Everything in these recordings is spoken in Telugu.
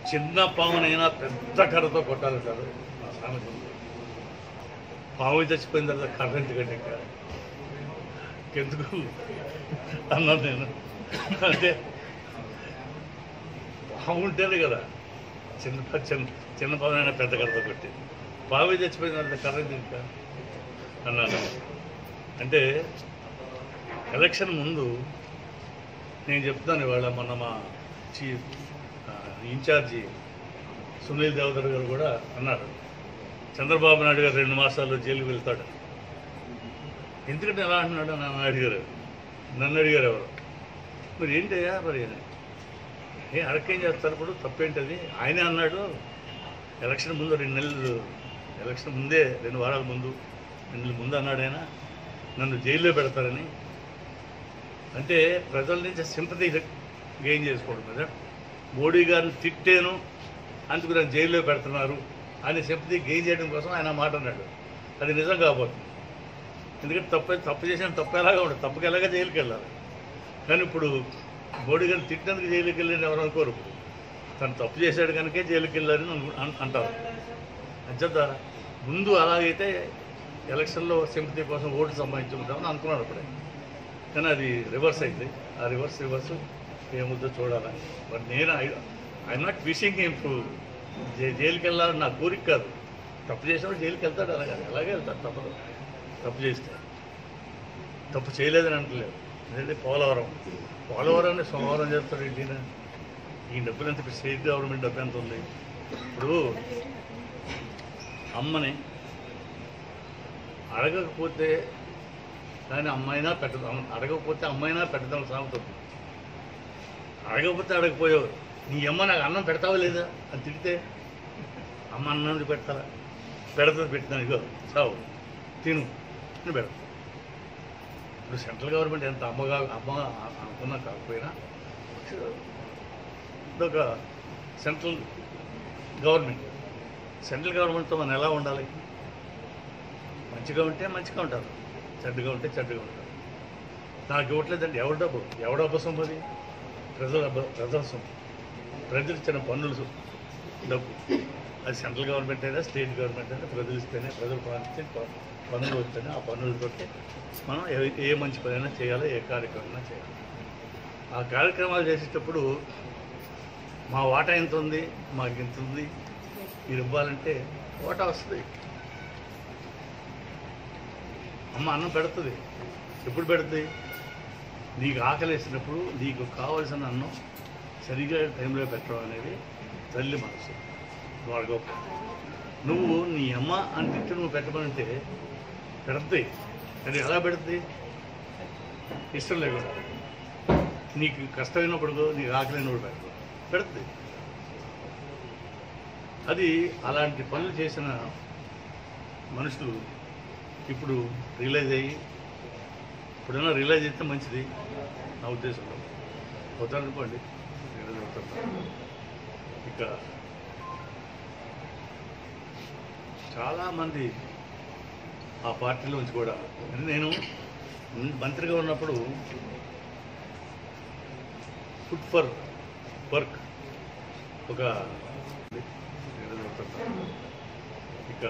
చిన్న పామునైనా పెద్ద కర్రతో కొట్టాలి సార్ ఆ సామెత ఉంది. పాము చచ్చిపోయిన తర్వాత కర్ర ఎందుకంటే ఇంకా ఎందుకు అన్నాను నేను అంటే పాము ఉంటేనే కదా చిన్న ప- చిన్న చిన్న పామునైనా పెద్ద కర్రతో కొట్టి పాము చచ్చిపోయిన తర్వాత కర్ర ఎందుకు ఇంకా అన్నాను అంటే ఎలక్షన్ ముందు నేను చెప్తాను ఇవాళ మొన్న మా చీఫ్ ఆ, ఇన్ఛార్జి సునీల్ దేవదర్ గారు కూడా అన్నారు చంద్రబాబు నాయుడు గారు రెండు మాసాల్లో జైలుకి వెళ్తాడు ఎందుకంటే ఎలా అంటున్నాడు నన్ను అడిగారు నన్ను అడిగారు ఎవరు మరి ఏంటయ్యా మరి ఏ అడకేం చేస్తారు ఇప్పుడు తప్పేంటది ఆయనే అన్నాడు ఎలక్షన్ ముందు రెండు నెలలు ఎలక్షన్ ముందే రెండు వారాల ముందు రెండు నెలల ముందు అన్నాడు ఆయన నన్ను జైల్లో పెడతారని అంటే ప్రజల నుంచి సింపతి గెయిన్ చేసుకోవడం కదా మోడీ గారిని తిట్టాను అందుకు నన్ను జైల్లో పెడుతున్నారు అని సింపతి గెయిన్ చేయడం కోసం ఆయన మాట అన్నాడు అది నిజం కాబోతుంది ఎందుకంటే తప్పు తప్పు చేసిన తప్పు ఎలాగా ఉండదు తప్పుకి ఎలాగా జైలుకి వెళ్ళాలి కానీ ఇప్పుడు మోడీ గారిని తిట్టినందుకు జైలుకి వెళ్ళని ఎవరు అనుకోరు ఇప్పుడు తను తప్పు చేశాడు కనుకే జైలుకి వెళ్ళారని అను- అన్- అంటారు అంచేత ముందు అలాగైతే ఎలక్షన్లో సింపతి కోసం ఓటు సంపాదించుకుంటామని అనుకున్నాడు అప్పుడే కానీ అది రివర్స్ అయింది ఆ రివర్స్ రివర్స్ ఏముద్దో చూడాలి బట్ నేను I'm not wishing him to జైలుకి వెళ్ళాలని నా కోరిక కాదు తప్పు చేసినప్పుడు జైలుకి వెళ్తాడు అలాగే అలాగే వెళ్తాడు తప్పదు తప్పు చేస్తే తప్పు చేయలేదని అంటలేదు ఎందుకంటే పోలవరం పోలవరాన్ని సోమవారం చేస్తాడు ఏంటి ఈయన? ఈ డబ్బులు ఎంత ఇప్పుడు స్టేట్ గవర్నమెంట్ డబ్బు ఎంత ఉంది ఇప్పుడు అమ్మని అడగకపోతే కానీ అమ్మాయినా పెట్టదు అడగకపోతే అమ్మాయినా పెట్టడం సామెత ఉంది. అడగకపోతే అడగపోయావు నీ అమ్మ నాకు అన్నం పెడతావా లేదా అని తిడితే అమ్మ అన్నం పెడతారా పెడతాది పెట్టినాను ఇగో చావు తిను అని పెడతా ఇప్పుడు సెంట్రల్ గవర్నమెంట్ ఎంత అమ్మగా అమ్మ అనుకున్నా కాకపోయినా ఇదొక సెంట్రల్ గవర్నమెంట్ సెంట్రల్ గవర్నమెంట్తో మనం ఎలా ఉండాలి మంచిగా ఉంటే మంచిగా ఉంటారు చెడ్డగా ఉంటే చెడ్డగా ఉంటారు నాకు ఇవ్వట్లేదండి ఎవరి డబ్బు ఎవడ డబ్బు సొమ్ము అది ప్రజల డబ్బు ప్రజల సొమ్ము ప్రజలు ఇచ్చిన పన్నులు సొమ్ము డబ్బు అది సెంట్రల్ గవర్నమెంట్ అయినా స్టేట్ గవర్నమెంట్ అయినా ప్రజలు ఇస్తేనే ప్రజలు పాలిస్తే ప- పన్నులు వస్తేనే ఆ పన్నులతోటి మనం ఏ ఏ మంచి పనైనా చేయాలి ఏ కార్యక్రమం చేయాలి ఆ కార్యక్రమాలు చేసేటప్పుడు మా వాటా ఎంత ఉంది మాకు ఇంత ఉంది మీరు ఇవ్వాలంటే వాటా వస్తుంది అమ్మ అన్నం పెడుతుంది ఎప్పుడు పెడుతుంది నీకు ఆకలి వేసినప్పుడు నీకు కావలసిన అన్నం సరిగా టైంలో పెట్టడం అనేది తల్లి మనసు వాళ్ళ గొప్ప నువ్వు నీ అమ్మ అని తిట్టి నువ్వు పెట్టమంటే పెడుతుంది అది ఎలా పెడుతుంది ఇష్టం లేకుండా నీకు కష్టమైనప్పుడు నీకు ఆకలినప్పుడు పెడతావు పెడుతుంది అది అలాంటి పనులు చేసిన మనుషులు ఇప్పుడు రియలైజ్ అయ్యి ఇప్పుడైనా రియలైజ్ అయితే మంచిది నా ఉద్దేశంలో అవుతారు అనుకోండి రియలైజ్ అవుతారు ఇక చాలామంది ఆ పార్టీలోంచి కూడా నేను మంత్రిగా ఉన్నప్పుడు ఫుడ్ ఫర్ వర్క్ ఒక ఇక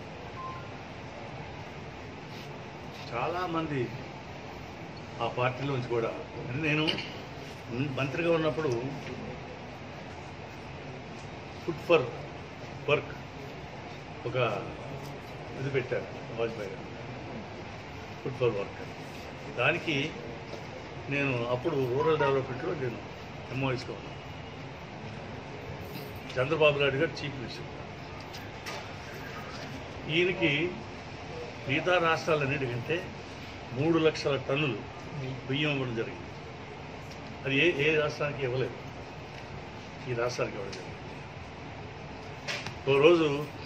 చాలామంది ఆ పార్టీలోంచి కూడా నేను మంత్రిగా ఉన్నప్పుడు ఫుడ్ ఫర్ వర్క్ ఒక ఇది పెట్టారు వాజ్పేయి గారు ఫుడ్ ఫర్ వర్క్ దానికి నేను అప్పుడు రూరల్ డెవలప్మెంట్లో నేను ఎంఓఎస్గా ఉన్నాను చంద్రబాబు నాయుడు గారు చీఫ్ మినిస్టర్ ఈయనకి మిగతా రాష్ట్రాలన్నిటికంటే మూడు లక్షల టన్నులు బియ్యం ఇవ్వడం జరిగింది అది ఏ ఏ రాష్ట్రానికి ఇవ్వలేదు ఈ రాష్ట్రానికి ఇవ్వడం జరిగింది ఓ రోజు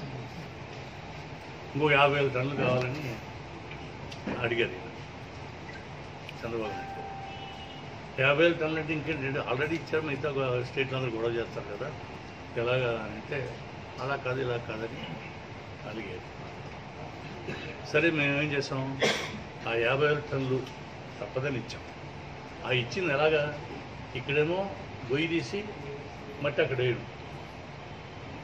ఇంకో యాభై వేల టన్నులు కావాలని అడిగారు ఈయన. చంద్రబాబు నాయుడు గారు. యాభై వేల టన్నులు అంటే ఇంకేంటి ఆల్రెడీ ఇచ్చారు మిగతా స్టేట్ అందరూ గొడవ చేస్తారు కదా ఎలాగా అని అంటే అలా కాదు ఇలా కాదని అడిగారు సరే మేము ఏం చేసాం ఆ యాభై వేల టన్నులు తప్పదని ఇచ్చాం ఆ ఇచ్చింది ఎలాగా ఇక్కడేమో గొయ్యి తీసి మట్టి అక్కడ వేయడం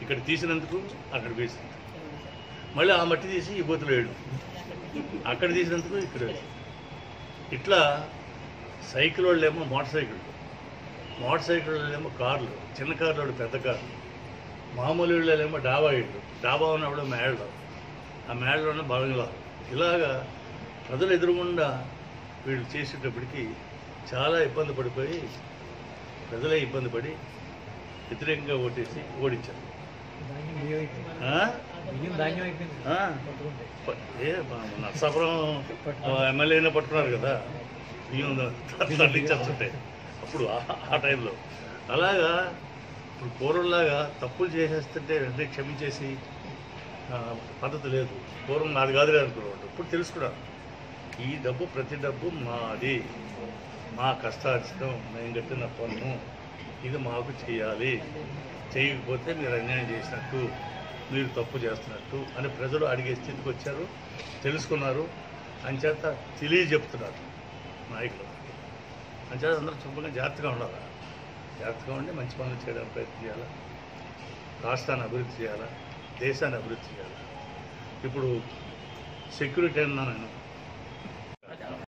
ఇక్కడ తీసినందుకు అక్కడ వేసింది మళ్ళీ ఆ మట్టి తీసి ఈ బూతులు వేయడం అక్కడ తీసినందుకు ఇక్కడ వేయడం. ఇట్లా సైకిల్ వాళ్ళేమో మోటార్ సైకిల్ మోటార్ సైకిల్ వాళ్ళేమో కార్లు చిన్న కార్లు వాళ్ళు పెద్ద కార్లు మామూలు వీళ్ళేమో డాబా ఇళ్ళు డాబా ఉన్నప్పుడు మేడలు ఆ మేడలోనే బంగ్లా ఇలాగా ప్రజలు ఎదురుగుండా వీళ్ళు చేసేటప్పటికి చాలా ఇబ్బంది పడిపోయి ప్రజలే ఇబ్బంది పడి వ్యతిరేకంగా ఓటేసి ఓడించారు ధాన్యం బియ్యం అయిపోయింది ఆ? బియ్యం ధాన్యం అయిపోయింది ఆ? పట్టుకుంటే ప- ఏ మా- నర్సాపురం ఎమ్మెల్యేనే పట్టుకున్నారు కదా బియ్యం తరలించేస్తుంటే అప్పుడు ఆ- ఆ టైంలో అలాగా ఇప్పుడు పూర్వంలాగా తప్పులు చేసేస్తుంటే వెంటనే క్షమించేసి ఆ, పద్ధతి లేదు పూర్వం నాది కాదులే అనుకునేవాడు ఇప్పుడు తెలుసుకున్నాను ఈ డబ్బు ప్రతి డబ్బు మాది మా కష్టార్జితం మేము కట్టిన పన్ను ఇది మాకు చేయాలి చేయకపోతే మీరు అన్యాయం చేసినట్టు మీరు తప్పు చేస్తున్నట్టు అని ప్రజలు అడిగే స్థితికి వచ్చారు తెలుసుకున్నారు అంచేత తెలియజెప్తున్నారు నాయకులు అంచేత అందరూ శుభ్రంగా జాగ్రత్తగా ఉండాలి జాగ్రత్తగా ఉండి మంచి పనులు చేయడానికి ప్రయత్నం చేయాలి రాష్ట్రాన్ని అభివృద్ధి చేయాలా దేశాన్ని అభివృద్ధి చేయాలి ఇప్పుడు సెక్యూరిటీ అన్నా నేను